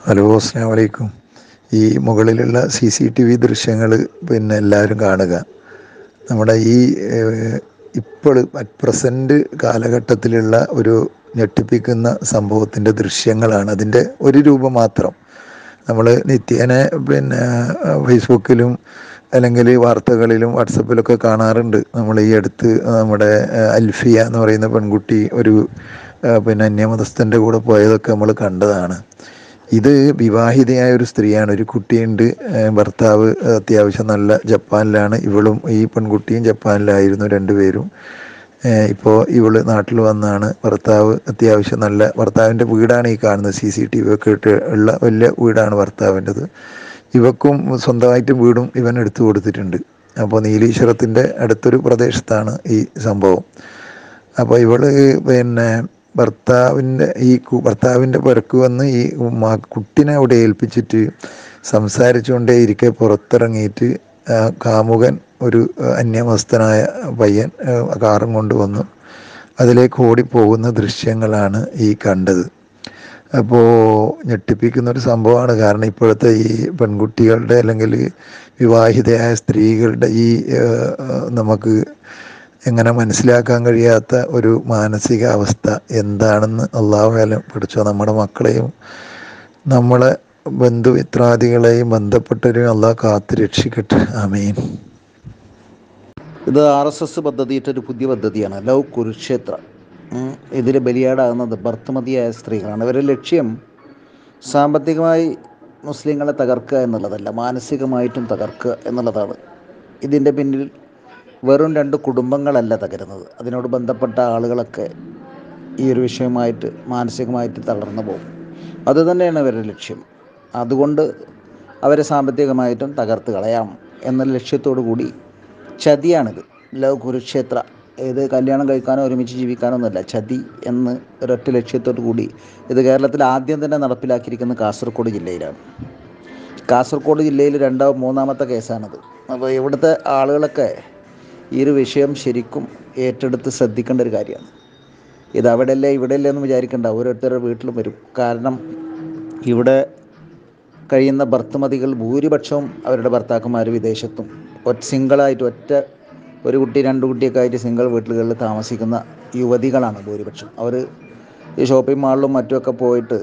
hello അസ്സാം വലൈക്കും ഈ മുകളിലുള്ള സി സി ടി വി ദൃശ്യങ്ങൾ പിന്നെ എല്ലാവരും കാണുക നമ്മുടെ ഈ ഇപ്പോൾ അറ്റ് പ്രസൻറ്റ് കാലഘട്ടത്തിലുള്ള ഒരു ഞെട്ടിപ്പിക്കുന്ന സംഭവത്തിൻ്റെ ദൃശ്യങ്ങളാണ് അതിൻ്റെ ഒരു രൂപം മാത്രം നമ്മൾ നിത്യേന പിന്നെ ഫേസ്ബുക്കിലും അല്ലെങ്കിൽ വാർത്തകളിലും വാട്സപ്പിലൊക്കെ കാണാറുണ്ട് നമ്മൾ ഈ അടുത്ത് നമ്മുടെ അൽഫിയ എന്ന് പറയുന്ന പെൺകുട്ടി ഒരു പിന്നെ അന്യമതസ്ഥൻ്റെ കൂടെ പോയതൊക്കെ നമ്മൾ കണ്ടതാണ് ഇത് വിവാഹിതയായ ഒരു സ്ത്രീയാണ് ഒരു കുട്ടിയുണ്ട് ഭർത്താവ് അത്യാവശ്യം നല്ല ജപ്പാനിലാണ് ഇവളും ഈ പെൺകുട്ടിയും ജപ്പാനിലായിരുന്നു രണ്ടുപേരും ഇപ്പോൾ ഇവള് നാട്ടിൽ വന്നാണ് ഭർത്താവ് അത്യാവശ്യം നല്ല ഭർത്താവിൻ്റെ വീടാണ് ഈ കാണുന്നത് സി സി ടി വി ഒക്കെ ഇട്ട് ഉള്ള വലിയ വീടാണ് ഭർത്താവിൻ്റെത് ഇവക്കും സ്വന്തമായിട്ട് വീടും ഇവൻ എടുത്തു കൊടുത്തിട്ടുണ്ട് അപ്പോൾ നീലീശ്വരത്തിൻ്റെ അടുത്തൊരു പ്രദേശത്താണ് ഈ സംഭവം അപ്പോൾ ഇവള് പിന്നെ ഭർത്താവിൻ്റെ ഈ ഭർത്താവിൻ്റെ പുരക്ക് വന്ന് ഈ കുട്ടിനെ അവിടെ ഏൽപ്പിച്ചിട്ട് സംസാരിച്ചുകൊണ്ടേ ഇരിക്കെ പുറത്തിറങ്ങിയിട്ട് കാമുകൻ ഒരു അന്യമസ്തനായ പയ്യൻ കാറും കൊണ്ടുവന്നു അതിലേക്ക് ഓടിപ്പോകുന്ന ദൃശ്യങ്ങളാണ് ഈ കണ്ടത് അപ്പോൾ ഞെട്ടിപ്പിക്കുന്ന ഒരു സംഭവമാണ് കാരണം ഇപ്പോഴത്തെ ഈ പെൺകുട്ടികളുടെ അല്ലെങ്കിൽ വിവാഹിതയായ സ്ത്രീകളുടെ ഈ നമുക്ക് എങ്ങനെ മനസ്സിലാക്കാൻ കഴിയാത്ത ഒരു മാനസികാവസ്ഥ എന്താണെന്ന് അള്ളാഹുകാലം പഠിച്ചോ നമ്മുടെ മക്കളെയും നമ്മളെ ബന്ധുമിത്രാദികളെയും ബന്ധപ്പെട്ടവരെയും അള്ളാഹ് കാത്ത് രക്ഷിക്കട്ടെ ആമീൻ ഇത് ആർ എസ് എസ് പദ്ധതിയിട്ടൊരു പുതിയ പദ്ധതിയാണ് ലവ് കുരുക്ഷേത്ര ഇതിൽ ബലിയാടാകുന്നത് ഭർത്തമതിയായ സ്ത്രീകളാണ് ഇവരുടെ ലക്ഷ്യം സാമ്പത്തികമായി മുസ്ലിങ്ങളെ തകർക്കുക എന്നുള്ളതല്ല മാനസികമായിട്ടും തകർക്കുക എന്നുള്ളതാണ് ഇതിൻ്റെ പിന്നിൽ വെറും രണ്ട് കുടുംബങ്ങളല്ല തകരുന്നത് അതിനോട് ബന്ധപ്പെട്ട ആളുകളൊക്കെ ഈ ഒരു വിഷയമായിട്ട് മാനസികമായിട്ട് തളർന്നു പോകും അതുതന്നെയാണ് അവരുടെ ലക്ഷ്യം അതുകൊണ്ട് അവരെ സാമ്പത്തികമായിട്ടും തകർത്ത് കളയാം എന്ന ലക്ഷ്യത്തോടു കൂടി ചതിയാണിത് ലവ് കുരുക്ഷേത്ര ഇത് കല്യാണം കഴിക്കാനോ ഒരുമിച്ച് ജീവിക്കാനോ ഒന്നുമല്ല ചതി എന്ന് ഒരൊറ്റ ലക്ഷ്യത്തോടു കൂടി ഇത് കേരളത്തിൽ ആദ്യം തന്നെ നടപ്പിലാക്കിയിരിക്കുന്നത് കാസർഗോഡ് ജില്ലയിലാണ് കാസർഗോഡ് ജില്ലയിൽ രണ്ടോ മൂന്നാമത്തെ കേസാണിത് അപ്പോൾ ഇവിടുത്തെ ആളുകളൊക്കെ ഈ ഒരു വിഷയം ശരിക്കും ഏറ്റെടുത്ത് ശ്രദ്ധിക്കേണ്ട ഒരു കാര്യമാണ് ഇത് അവിടെയല്ലേ ഇവിടെയല്ലേ എന്ന് വിചാരിക്കേണ്ട ഓരോരുത്തരുടെ വീട്ടിലും വരും കാരണം ഇവിടെ കഴിയുന്ന ഭർത്തമതികൾ ഭൂരിപക്ഷവും അവരുടെ ഭർത്താക്കന്മാർ വിദേശത്തും ഒറ്റ സിംഗിളായിട്ട് ഒറ്റ ഒരു കുട്ടി രണ്ട് കുട്ടിയൊക്കെ ആയിട്ട് സിംഗിൾ വീട്ടുകളിൽ താമസിക്കുന്ന യുവതികളാണ് ഭൂരിപക്ഷം അവർ ഈ ഷോപ്പിംഗ് മാളിലും മറ്റുമൊക്കെ പോയിട്ട്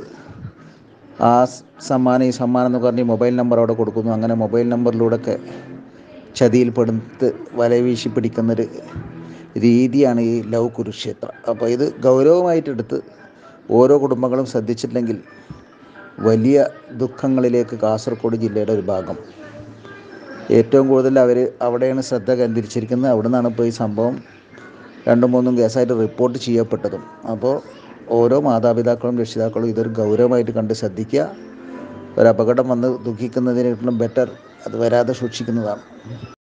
ആ സമ്മാനം ഈ സമ്മാനം എന്ന് പറഞ്ഞ് മൊബൈൽ നമ്പർ അവിടെ കൊടുക്കുന്നു അങ്ങനെ മൊബൈൽ നമ്പറിലൂടെയൊക്കെ ചതിയിൽപ്പെടുത്ത് വല വീശി പിടിക്കുന്നൊരു രീതിയാണ് ഈ ലവ് കുരുക്ഷേത്ര അപ്പോൾ ഇത് ഗൗരവമായിട്ടെടുത്ത് ഓരോ കുടുംബങ്ങളും ശ്രദ്ധിച്ചില്ലെങ്കിൽ വലിയ ദുഃഖങ്ങളിലേക്ക് കാസർഗോഡ് ജില്ലയുടെ ഒരു ഭാഗം ഏറ്റവും കൂടുതൽ അവർ അവിടെയാണ് ശ്രദ്ധ കേന്ദ്രീകരിച്ചിരിക്കുന്നത് അവിടെ നിന്നാണ് ഇപ്പോൾ ഈ സംഭവം രണ്ടും മൂന്നും കേസായിട്ട് റിപ്പോർട്ട് ചെയ്യപ്പെട്ടതും അപ്പോൾ ഓരോ മാതാപിതാക്കളും രക്ഷിതാക്കളും ഇതൊരു ഗൗരവമായിട്ട് കണ്ട് ശ്രദ്ധിക്കുക ഒരു അപകടം വന്ന് ദുഃഖിക്കുന്നതിനേക്കാളും ബെറ്റർ അത് വരാതെ സൂക്ഷിക്കുന്നതാണ്